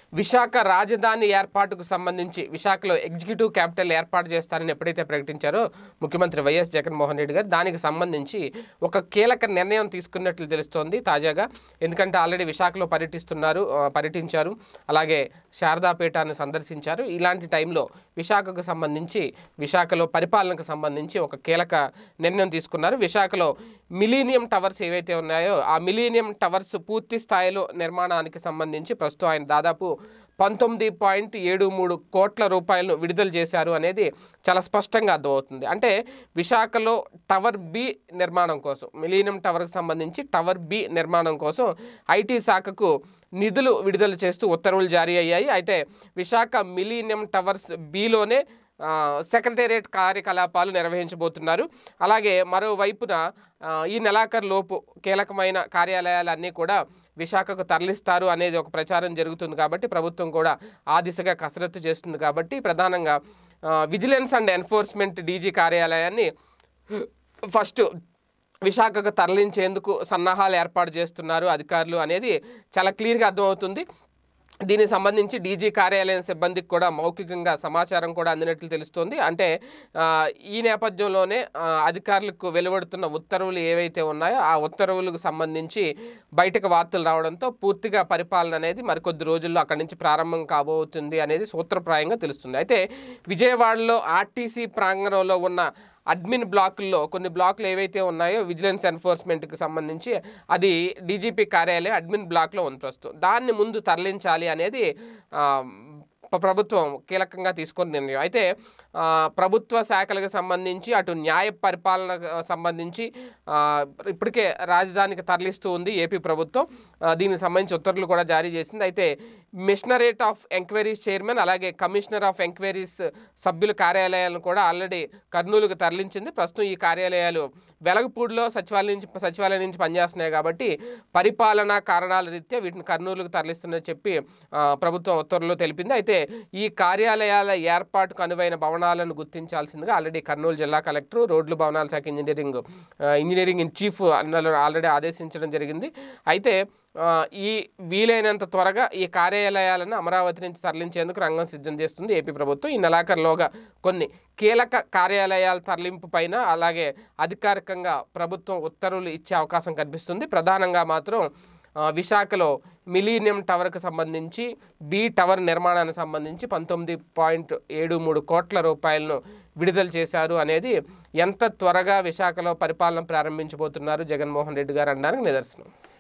విశాఖ రాజధాని ఏర్పాటుకు సంబంధించి విశాఖలో ఎగ్జిక్యూటివ్ క్యాపిటల్ ఏర్పాటు చేస్తారని ఎప్పుడైతే ప్రకటించారో ముఖ్యమంత్రి వైఎస్ జగన్మోహన్ రెడ్డి గారు దానికి సంబంధించి ఒక కీలక నిర్ణయం తీసుకున్నట్లు తెలుస్తోంది తాజాగా ఎందుకంటే ఆల్రెడీ విశాఖలో పర్యటిస్తున్నారు ఆ, పర్యటించారు అలాగే శారదాపేటను సందర్శించారు ఇలాంటి టైంలో విశాఖకు సంబంధించి విశాఖలో పరిపాలనకు సంబంధించి ఒక కీలక నిర్ణయం తీసుకున్నారు విశాఖలో మిలీనియం టవర్స్ ఏవైతే ఉన్నాయో ఆ మిలీనియం టవర్స్ పూర్తి స్థాయిలో నిర్మాణానికి సంబంధించి ప్రస్తుతం ఆయన దాదాపు పంతొమ్మిది పాయింట్ ఏడు మూడు కోట్ల రూపాయలను విడుదల చేశారు అనేది చాలా స్పష్టంగా అర్థమవుతుంది అంటే విశాఖలో టవర్ బి నిర్మాణం కోసం మిలీనియం టవర్కి సంబంధించి టవర్ బి నిర్మాణం కోసం ఐటీ శాఖకు నిధులు విడుదల చేస్తూ ఉత్తర్వులు జారీ అయ్యాయి అయితే విశాఖ మిలీనియం టవర్స్ బిలోనే ఆ, సెక్రటేరియట్ కార్యకలాపాలు నిర్వహించబోతున్నారు అలాగే మరోవైపున ఆ, ఈ నెలాఖరు లోపు కీలకమైన కార్యాలయాలన్నీ కూడా విశాఖకు తరలిస్తారు అనేది ఒక ప్రచారం జరుగుతుంది కాబట్టి ప్రభుత్వం కూడా ఆ దిశగా కసరత్తు చేస్తుంది కాబట్టి ప్రధానంగా ఆ, విజిలెన్స్ అండ్ ఎన్ఫోర్స్మెంట్ డీజీ కార్యాలయాన్ని ఫస్ట్ విశాఖకు తరలించేందుకు సన్నాహాలు ఏర్పాటు చేస్తున్నారు అధికారులు అనేది చాలా క్లియర్గా అర్థమవుతుంది దీనికి సంబంధించి డీజీ కార్యాలయం సిబ్బందికి కూడా మౌఖికంగా సమాచారం కూడా అందినట్లు తెలుస్తోంది అంటే ఆ, ఈ నేపథ్యంలోనే ఆ, అధికారులకు వెలువడుతున్న ఉత్తర్వులు ఏవైతే ఉన్నాయో ఆ ఉత్తర్వులకు సంబంధించి బయటకు వార్తలు రావడంతో పూర్తిగా పరిపాలన అనేది మరికొద్ది రోజుల్లో అక్కడి నుంచి ప్రారంభం కాబోతుంది అనేది సూత్రప్రాయంగా తెలుస్తుంది అయితే విజయవాడలో ఆర్టీసీ ప్రాంగణంలో ఉన్న అడ్మిన్ బ్లాకుల్లో కొన్ని బ్లాకులు ఏవైతే ఉన్నాయో విజిలెన్స్ ఎన్ఫోర్స్మెంట్కి సంబంధించి అది డీజీపీ కార్యాలయం అడ్మిన్ బ్లాక్లో ఉంది ప్రస్తుతం దాన్ని ముందు తరలించాలి అనేది ఆ, ప్ర- ప్రభుత్వం కీలకంగా తీసుకున్న నిర్ణయం అయితే ఆ, ప్రభుత్వ శాఖలకు సంబంధించి అటు న్యాయ పరిపాలనకు సంబంధించి ఆ, ఇప్పటికే రాజధానికి తరలిస్తూ ఉంది ఏపీ ప్రభుత్వం ఆ, దీనికి సంబంధించి ఉత్తర్వులు కూడా జారీ చేసింది అయితే మిషనరేట్ ఆఫ్ ఎంక్వైరీస్ చైర్మన్ అలాగే కమిషనర్ ఆఫ్ ఎంక్వైరీస్ సభ్యుల కార్యాలయాలను కూడా ఆల్రెడీ కర్నూలుకు తరలించింది ప్రస్తుతం ఈ కార్యాలయాలు వెలగపూడిలో సచివాలయం నుంచి సచివాలయం నుంచి పనిచేస్తున్నాయి కాబట్టి పరిపాలనా కారణాల రీత్యా వీటిని కర్నూలుకు తరలిస్తుందని చెప్పి ఆ, ప్రభుత్వం ఉత్తర్వుల్లో తెలిపింది అయితే ఈ కార్యాలయాల ఏర్పాటుకు అనువైన భవనాలను గుర్తించాల్సిందిగా ఆల్రెడీ కర్నూలు జిల్లా కలెక్టర్ రోడ్లు భవనాల శాఖ ఇంజనీరింగ్ ఆ, ఇంజనీరింగ్ ఇన్ చీఫ్ అన్నలు ఆల్రెడీ ఆదేశించడం జరిగింది అయితే ఆ, ఈ వీలైనంత త్వరగా ఈ కార్యాలయాలను అమరావతి నుంచి తరలించేందుకు రంగం సిద్ధం చేస్తుంది ఏపీ ప్రభుత్వం ఈ నెలాఖరులోగా కొన్ని కీలక కార్యాలయాల తరలింపు పైన అలాగే అధికారికంగా ప్రభుత్వం ఉత్తర్వులు ఇచ్చే అవకాశం కనిపిస్తుంది ప్రధానంగా మాత్రం ఆ, విశాఖలో మిలీనియం టవర్కి సంబంధించి బి టవర్ నిర్మాణానికి సంబంధించి పంతొమ్మిది పాయింట్ ఏడు మూడు కోట్ల రూపాయలను విడుదల చేశారు అనేది ఎంత త్వరగా విశాఖలో పరిపాలన ప్రారంభించబోతున్నారు జగన్మోహన్ రెడ్డి గారు అనడానికి నిదర్శనం